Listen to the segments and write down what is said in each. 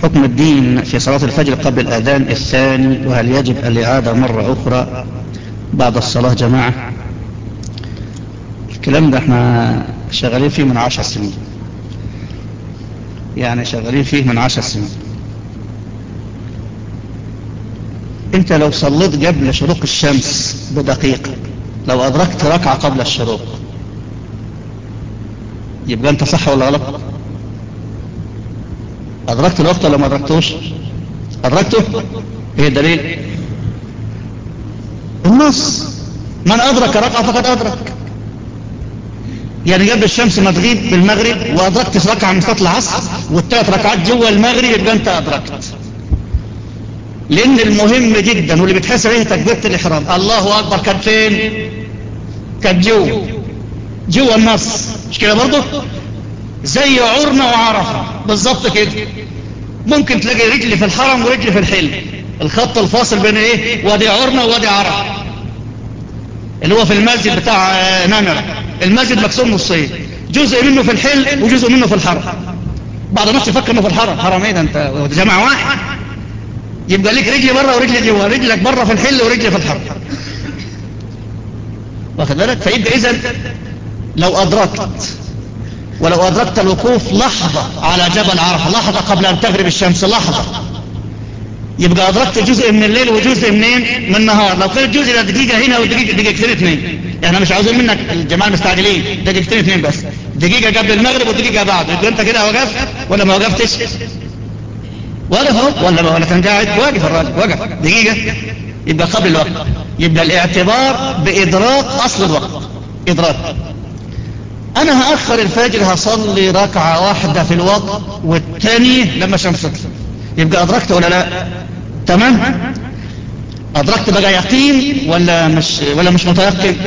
حكم الدين في صلاة الفجر قبل الأذان الثاني وهل يجب الإعادة مرة أخرى بعد الصلاة جماعة الكلام ده احنا شغالين فيه من عشر سنين يعني شغالين فيه من عشر سنين انت لو صليت قبل شروق الشمس بدقيقة لو أدركت ركعة قبل الشروق يبقى انت صح ولا غلط أدركت الوقت ولا ما أدركتوش أدركته ايه الدليل النص من أدرك ركعة فقد أدرك يعني قبل الشمس ما تغيب بالمغرب وأدركت ركعة من صلاة العصر والثلاث ركعات جوه المغرب يبقى أنت أدركت لأن المهم جدا واللي بتحس عليه تكبيرة الإحرام الله أكبر كان فين كان جوه جوه النص مش كده برضه زي عرنة وعرفة بالظبط كده ممكن تلاقي رجل في الحرم ورجل في الحلم الخط الفاصل بين ايه وادي عرنة وادي عرفة اللي هو في المسجد بتاع نمر المسجد مقسوم نصين جزء منه في الحل وجزء منه في الحرم بعض الناس يفكر انه في الحرم حرم ايه ده انت جماعة واحد يبقى ليك رجل بره ورجل جوه رجلك بره في الحل ورجل في الحرم واخد بالك فيبقى اذا لو ادركت ولو أدركت الوقوف لحظة على جبل عرفة لحظة قبل أن تغرب الشمس لحظة يبقى أدركت جزء من الليل وجزء منين من النهار لو كانت جزء دقيقة هنا ودقيقة دقيقتين اثنين احنا مش عاوزين منك الجماعة المستعجلين دقيقتين اثنين بس دقيقة قبل المغرب ودقيقة بعد يبقى انت كده وقفت ولا ما وقفتش وقف ولا ولا كان قاعد واقف الراجل وقف دقيقة يبقى قبل الوقت يبقى الاعتبار بإدراك أصل الوقت إدراك انا هأخر الفجر هصلي ركعة واحدة في الوقت والتانية لما الشمس تطلع يبقى ادركت ولا لا تمام ادركت بقى يقين ولا مش ولا مش متيقن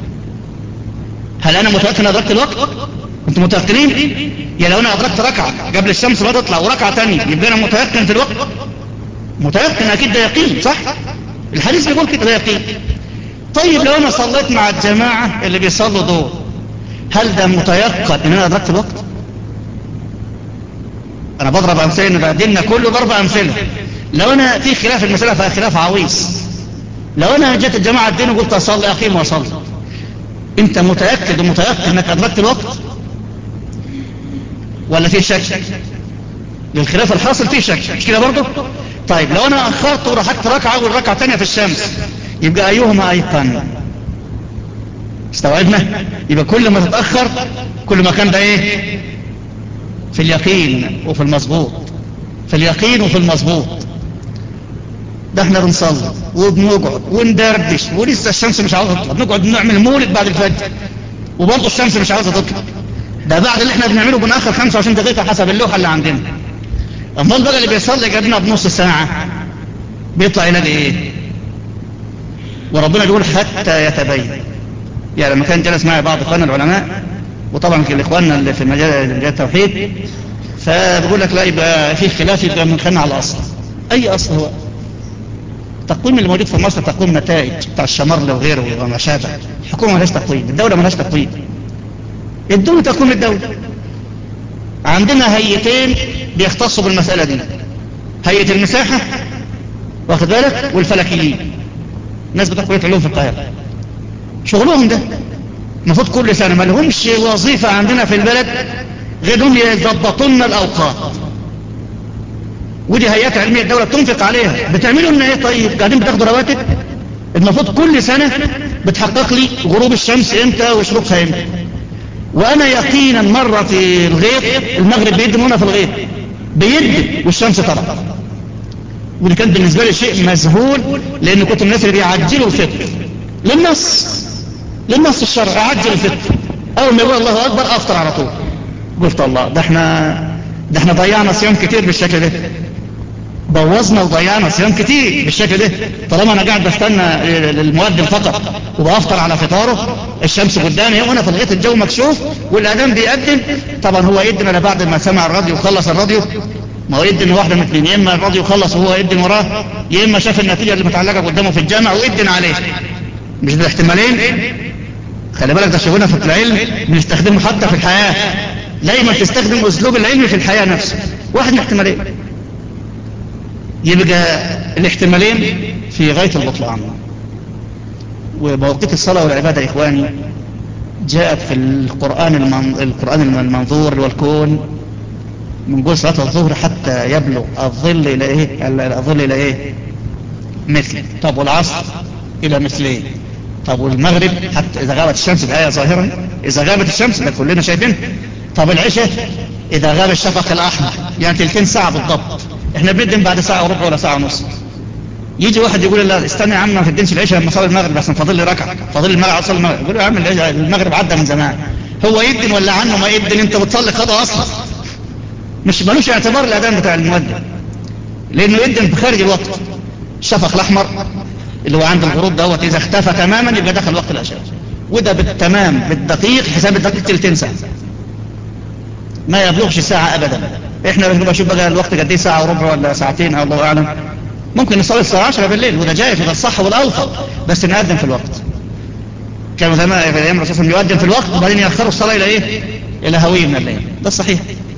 هل انا متيقن ادركت الوقت انتم متيقنين يا لو انا ادركت ركعة قبل الشمس ما تطلع وركعة تانية يبقى انا متيقن في الوقت متيقن اكيد ده يقين صح الحديث بيقول كده ده يقين طيب لو انا صليت مع الجماعة اللي بيصلوا دول هل ده متيقن ان انا ادركت الوقت انا بضرب امثله ان ديننا كله ضرب امثله لو انا في خلاف المساله فيها خلاف عويص لو انا جيت الجماعه الدين وقلت اصلي اقيم واصلي انت متاكد ومتيقن انك ادركت الوقت ولا في شك للخلاف الحاصل في شك مش كده برضه طيب لو انا اخرت ورحت ركعه والركعه الثانيه في الشمس يبقى ايهما ايقن استوعبنا يبقى كل ما تتأخر كل ما كان ده ايه في اليقين وفي المظبوط في اليقين وفي المظبوط ده احنا بنصلي وبنقعد وندردش ولسه الشمس مش عاوزه تطلع بنقعد نعمل مولد بعد الفجر وبرضه الشمس مش عاوزه تطلع ده بعد اللي احنا بنعمله بناخر 25 دقيقة حسب اللوحة اللي عندنا امال بقى اللي بيصلي قبلنا بنص ساعة بيطلع يلاقي ايه وربنا بيقول حتى يتبين يعني لما كان جلس معي بعض اخواننا العلماء وطبعا الاخواننا اللي في مجال التوحيد فبقول لك لا يبقى في خلاف يبقى بنخلنا على الاصل اي اصل هو التقويم اللي موجود في مصر تقويم نتائج بتاع الشمرل وغيره وما شابه الحكومه مالهاش تقويم الدوله مالهاش تقويم الدوله تقويم الدوله عندنا هيئتين بيختصوا بالمساله دي هيئه المساحه واخد بالك والفلكيين ناس بتاع كليه علوم في القاهره شغلهم ده المفروض كل سنة ما لهمش وظيفة عندنا في البلد غير هم يضبطوا لنا الأوقات ودي هيئات علمية الدولة تنفق عليها بتعملوا لنا ايه طيب قاعدين بتاخدوا رواتب المفروض كل سنة بتحقق لي غروب الشمس امتى وشروقها امتى وانا يقينا مرة في الغيط المغرب بيدي هنا في الغيط بيدي والشمس طلع ودي كان بالنسبة لي شيء مذهول لان كنت الناس اللي بيعجلوا الفطر للنص للنص الشرعي اعجل الفطر اول ما يقول الله اكبر افطر على طول قلت الله ده احنا ده احنا ضيعنا صيام كتير بالشكل ده بوظنا وضيعنا صيام كتير بالشكل ده طالما انا قاعد بستنى المؤذن فقط وبافطر على فطاره الشمس قدامي وانا في الغيط الجو مكشوف والاذان بيقدم طبعا هو يدن انا بعد ما سمع الراديو وخلص الراديو ما هو يدن واحده من اثنين يا اما الراديو خلص وهو يدن وراه يا اما شاف النتيجه اللي متعلقه قدامه في الجامع ويدن عليه مش بالاحتمالين خلي بالك ده شغلنا في العلم بنستخدمه حتى في الحياة دايما تستخدم اسلوب العلم في الحياة نفسه واحد من احتمالين يبقى الاحتمالين في غاية البطلان ومواقيت الصلاة والعبادة يا إخواني جاءت في القرآن المن... القرآن المنظور والكون من قول صلاة الظهر حتى يبلغ الظل إلى إيه الظل إلى إيه مثل طب والعصر إلى مثلين طب والمغرب حتى إذا غابت الشمس الآية ظاهرة إذا غابت الشمس ده كلنا شايفين طب العشاء إذا غاب الشفق الأحمر يعني تلتين ساعة بالضبط إحنا بندم بعد ساعة وربع ولا ساعة ونص يجي واحد يقول لا استنى يا عم ما تدينش العشاء لما صلي المغرب بس فاضل لي ركعه فاضل لي المغرب اصلي المغرب يقول له يا عم المغرب عدى من زمان هو يدن ولا عنه ما يدن انت بتصلي قضاء اصلا مش ملوش اعتبار الاذان بتاع المؤذن لانه يدن بخارج الوقت الشفق الاحمر اللي هو عند الغروب دوت اذا اختفى تماما يبقى دخل وقت العشاء وده بالتمام بالدقيق حساب الدقيق تلتين ساعه ما يبلغش ساعه ابدا احنا بنبقى شوف بقى الوقت قد ايه ساعه وربع ولا ساعتين او الله اعلم ممكن نصلي الساعه 10 بالليل وده جائز وده الصح والاوفق بس نقدم في الوقت كانوا زمان في ايام الرسول صلى الله عليه وسلم يؤذن في الوقت وبعدين ياخروا الصلاه الى ايه الى هوي من الليل ده الصحيح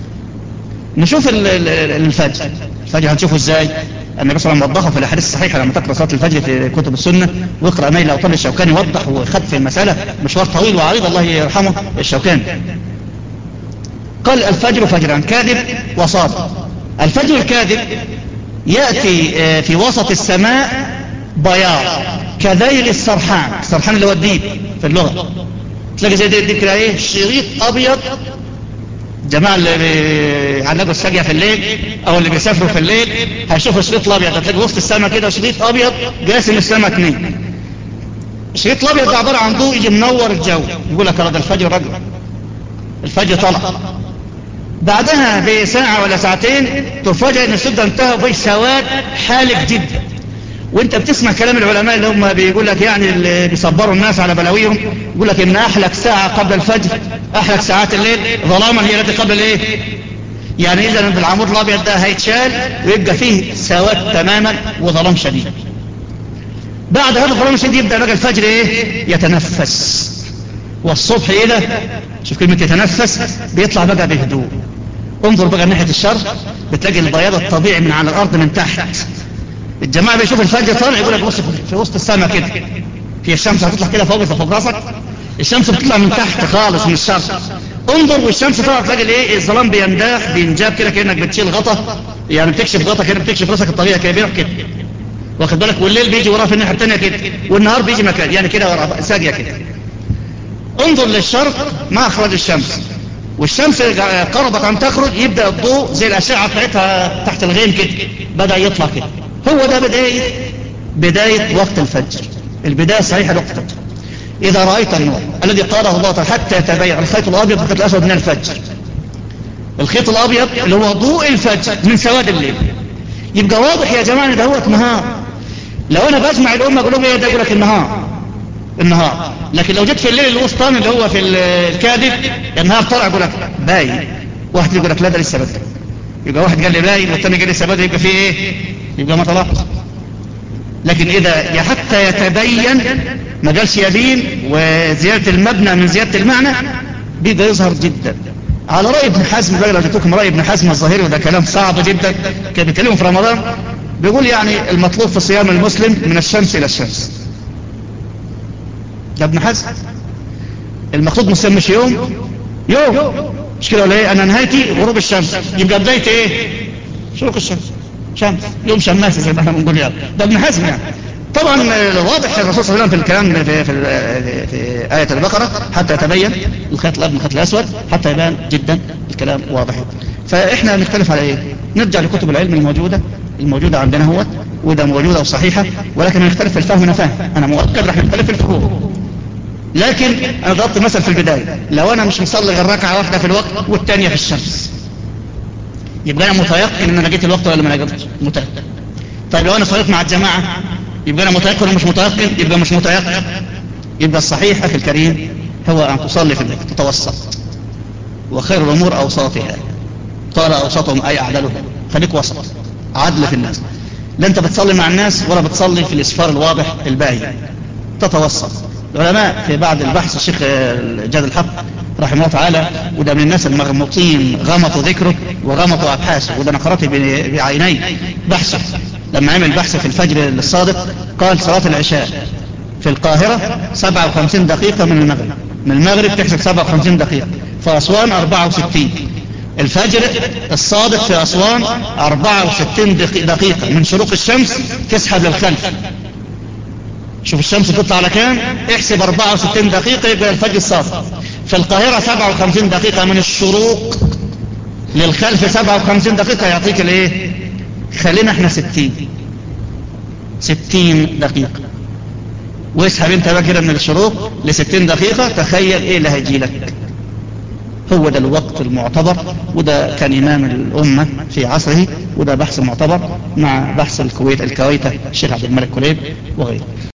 نشوف الفجر الفجر هنشوفه ازاي النبي صلى الله عليه وسلم وضحه في الاحاديث الصحيحه لما تقرا صلاه الفجر في كتب السنه واقرا نيل اوطان الشوكاني وضح وخد في المساله مشوار طويل وعريض الله يرحمه الشوكاني قال الفجر فجران كاذب وصادق الفجر الكاذب يأتي في وسط السماء بياض كذيل السرحان السرحان اللي هو الديب في اللغة تلاقي زي دي كده ايه شريط ابيض جماعة اللي بيعلقوا السجية في الليل او اللي بيسافروا في الليل هيشوفوا الشريط الابيض هتلاقي وسط السماء كده شريط ابيض جاسم السماء اتنين الشريط الابيض ده عبارة عن ضوء يجي منور الجو يقول لك ده الفجر رجل الفجر طلع بعدها بساعة ولا ساعتين تفاجئ ان السد انتهى به سواد حالك جدا وانت بتسمع كلام العلماء اللي هم بيقول لك يعني اللي بيصبروا الناس على بلاويهم يقول لك ان احلك ساعة قبل الفجر احلك ساعات الليل ظلاما هي التي قبل الايه يعني اذا بالعمود الابيض ده هيتشال ويبقى فيه سواد تماما وظلام شديد بعد هذا الظلام الشديد يبدأ بقى الفجر ايه يتنفس والصبح ايه ده شوف كلمة يتنفس بيطلع بقى بهدوء انظر بقى ناحية الشرق بتلاقي البياض الطبيعي من على الارض من تحت الجماعة بيشوف الفجر طالع يقول لك بص في وسط السماء كده هي الشمس هتطلع كده فوق فوق راسك الشمس بتطلع من تحت خالص من الشرق انظر والشمس طالعه تلاقي الايه الظلام بينداح بينجاب كده كانك بتشيل غطا يعني بتكشف غطا كده بتكشف راسك الطبيعي كده بيروح كده واخد بالك والليل بيجي وراه في الناحيه الثانيه كده والنهار بيجي مكان يعني كده وراه ساقيه كده انظر للشرق ما اخرج الشمس والشمس قربت ان تخرج يبدأ الضوء زي الاشعة بتاعتها تحت الغيم كده بدأ يطلع كده هو ده بداية بداية وقت الفجر البداية الصحيحة لوقت الفجر اذا رأيت النور الذي قاله الله تعالى حتى يتبين الخيط الابيض والخيط الاسود من الفجر الخيط الابيض اللي هو ضوء الفجر من سواد الليل يبقى واضح يا جماعة ان دوت نهار لو انا بسمع الامة اقول لهم ايه ده يقول لك النهار النهار لكن لو جيت في الليل الوسطاني اللي هو في الكاذب النهار طلع يقول لك باين واحد يقول لك لا ده لسه بدري يبقى واحد قال لي باين والثاني قال لسه بدري يبقى في ايه يبقى ما طلعش لكن اذا حتى يتبين ما قالش يبين وزيادة المبنى من زيادة المعنى بيبقى يظهر جدا على رأي ابن حزم بقى لو جبتكم رأي ابن حزم الظاهري وده كلام صعب جدا كان بيتكلموا في رمضان بيقول يعني المطلوب في صيام المسلم من الشمس الى الشمس ده ابن حزم المقصود مسلم مش يوم يوم مش كده ولا ايه انا نهايتي غروب الشمس يبقى بدايتي ايه شروق الشمس شمس يوم شماسي زي ما احنا بنقول يعني ده ابن حزم يعني طبعا واضح الرسول صلى الله عليه وسلم في الكلام في, في, في آية البقرة حتى يتبين الخيط الأبيض من الخيط الأسود حتى يبان جدا الكلام واضح فإحنا نختلف على إيه نرجع لكتب العلم الموجودة الموجودة عندنا هو وده موجودة وصحيحة ولكن هنختلف في الفهم نفهم أنا مؤكد رح نختلف في الفروع لكن أنا ضربت مثل في البداية لو أنا مش مصلي غير ركعة واحدة في الوقت والثانية في الشمس يبقى أنا متيقن إن أنا جيت الوقت ولا ما جيتش متيقن طيب لو أنا صليت مع الجماعة يبقى أنا متيقن ولا مش متيقن يبقى مش متيقن يبقى الصحيح أخي الكريم هو أن تصلي في البيت تتوسط وخير الأمور أوساطها قال أوسطهم أي أعدلهم خليك وسط عدل في الناس لا أنت بتصلي مع الناس ولا بتصلي في الإسفار الواضح الباهي تتوسط العلماء في بعد البحث الشيخ جاد الحق رحمه الله تعالى وده من الناس المغموطين غمطوا ذكره وغمطوا أبحاثه وده أنا قرأت بعيني بحثه لما عمل بحث في الفجر الصادق قال صلاة العشاء في القاهرة 57 دقيقة من المغرب من المغرب تحسب 57 دقيقة في أسوان 64 الفجر الصادق في أسوان 64 دقيقة من شروق الشمس تسحب للخلف شوف الشمس تطلع على كام احسب 64 دقيقة يبقى الفجر الصادق في القاهرة 57 دقيقة من الشروق للخلف 57 دقيقة يعطيك الايه خلينا احنا 60 60 دقيقة واسحب انت بقى كده من الشروق ل 60 دقيقة تخيل ايه اللي هيجي لك هو ده الوقت المعتبر وده كان إمام الأمة في عصره وده بحث معتبر مع بحث الكويت الكويتة الشيخ عبد الملك كليب وغيره